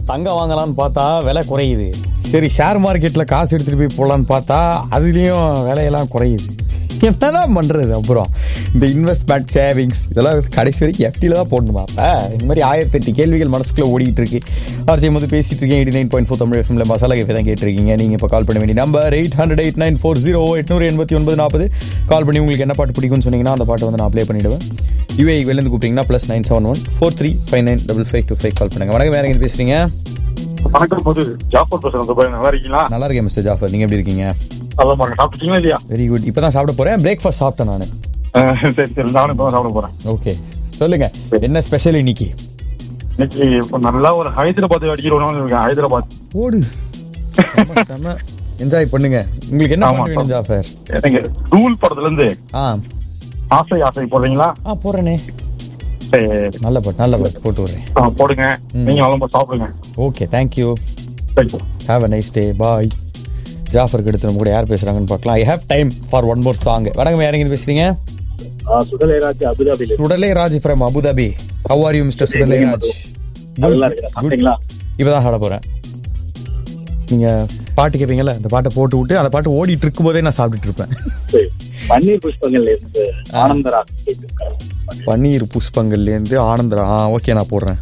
தங்கம் வாங்கலாம்னு பார்த்தா விலை குறையுது சரி ஷேர் மார்க்கெட்டில் காசு எடுத்துகிட்டு போய் போடலான்னு பார்த்தா அதுலேயும் விலையெல்லாம் குறையுது என்னதான் பண்ணுறது அப்புறம் இந்த இன்வெஸ்ட்மெண்ட் சேவிங்ஸ் இதெல்லாம் கடைசி வரைக்கும் எஃப்டியில் தான் போடணுமா அப்போ இந்த மாதிரி ஆயிரத்தி எட்டு கேள்விகள் மனசுக்குள்ள ஓடிட்டு இருக்கு ஆர்ஜிஎம் வந்து பேசிட்டு இருக்கேன் eighty nine point four Tamil எஃப்எம்ல மசாலா கேஃபே தான் கேட்டிருக்கீங்க நீங்கள் இப்போ கால் பண்ண வேண்டிய number eight hundred eight nine four zero எட்நூறு எண்பத்தி ஒன்பது நாற்பது கால் பண்ணி உங்களுக்கு என்ன பாட்டு பிடிக்கும்னு சொன்னீங்கன்னா அந்த பாட்டை வந்து நான் ப்ளே பண்ணிவிடுவேன் யூஏ வெளிலேருந்து கூப்பிட்டீங்கன்னா plus nine seven one four three five nine double five two five call பண்ணுங்க வணக்கம் வேற எங்கே பேசுறீங்க வணக்கம் போது ஜாஃபர் பேசுறேன் துபாய் நல்லா இருக்கீங்களா நல்லா இருக்கேன் மிஸ்டர் ஜாஃபர் நீங்கள் எப்படி இருக்கீங்க நல்லா பாருங்க சாப்பிட்டீங்களா இல்லையா வெரி குட் இப்போ தான் சாப்பிட போகிறேன் பிரேக்ஃபாஸ்ட் சாப்பிட்டேன் நான் அஹ் சரி சரி நானும் இப்போ சாப்பிட போறேன் ஓகே சொல்லுங்க என்ன ஸ்பெஷல் இன்னைக்கு இன்னைக்கு இப்போ நல்லா ஒரு ஹைதராபாத் அடிக்கிறோம்னு இருக்கேன் ஹைதராபாத் ஓடு என்ஜாய் பண்ணுங்க உங்களுக்கு என்ன ஆமா, பாட்டு வேணும் ஜாஃபர் எனக்கு ரூல் படத்துல இருந்து ஆ ஆசை ஆசை போடுறீங்களா ஆ போடுறேனே சரி நல்ல பாட்டு நல்ல பாட்டு போட்டு விடுறேன் ஆ, போடுங்க நீங்க நல்லா சாப்பிடுங்க ஓகே தேங்க்யூ சரி have a nice day bye ஜாஃபருக்கு எடுத்து நம்ம கூட யார் பேசுறாங்கன்னு பார்க்கலாம் I have time for one more song வணக்கம் யார் எங்க பேசுறீங்க சுடலேராஜ் அபுதாபில Sudalai Raj from Abu Dhabi how are you mister Sudalai Raj நல்லா இருக்கிறேன் சாப்பிட்டீங்களா இப்பதான் ஆட போறேன் நீங்க பாட்டு கேட்பீங்கல்ல அந்த பாட்டை போட்டு விட்டு அந்த பாட்டு ஓடிட்டு இருக்கும் போதே நான் சாப்பிட்டுட்டு இருப்பேன் சரி. பன்னீர் புஷ்பங்கள்ல இருந்து ஆனந்தராஜ் கேட்டிருக்காரு. பன்னீர் புஷ்பங்கள்லேருந்து ஆனந்தரா ஆ ஓகே நான் போடுறேன்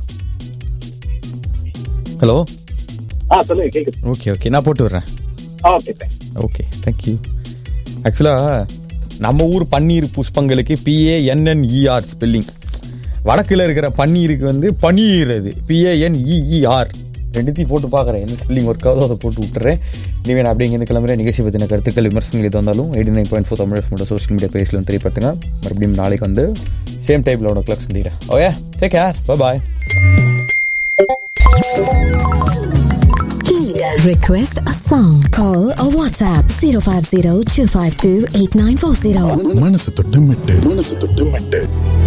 ஹலோ ஆ சொல்லுங்க கேக்குது ஓகே ஓகே நான் போட்டு விடுறேன் ஆ ஓகே தேங்க்ஸ் ஓகே தேங்க்யூ ஆக்சுவலாக நம்ம ஊர் பன்னீர் புஷ்பங்களுக்கு பிஏஎன்என்இஆர் ஸ்பெல்லிங் வடக்கில் இருக்கிற பன்னீருக்கு வந்து பன்னீர் அது பிஏஎன்இஇஆர் ரெண்டுத்தையும் போட்டு பார்க்குறேன் என்ன ஸ்பெல்லிங் ஒர்க் ஆகுதோ அதை போட்டு விட்டுறேன் இனிமே நான் அப்படியே இங்கே கிளம்புறேன் நிகழ்ச்சி பற்றின கருத்துக்கள் விமர்சனங்கள் எது வந்தாலும் eighty nine point four Tamil FM social media பேஜில் வந்து தெரியப்படுத்துங்க மறுபடியும் நாளைக்கு வந்து சேம் டைப்பில் ஒன்று கிளாக் சந்திக்கிறேன் okay take care bye Request a song. Call or WhatsApp 050 252 8940. மனசு தொட்டு மெட்டு மனசு தொட்டு மெட்டு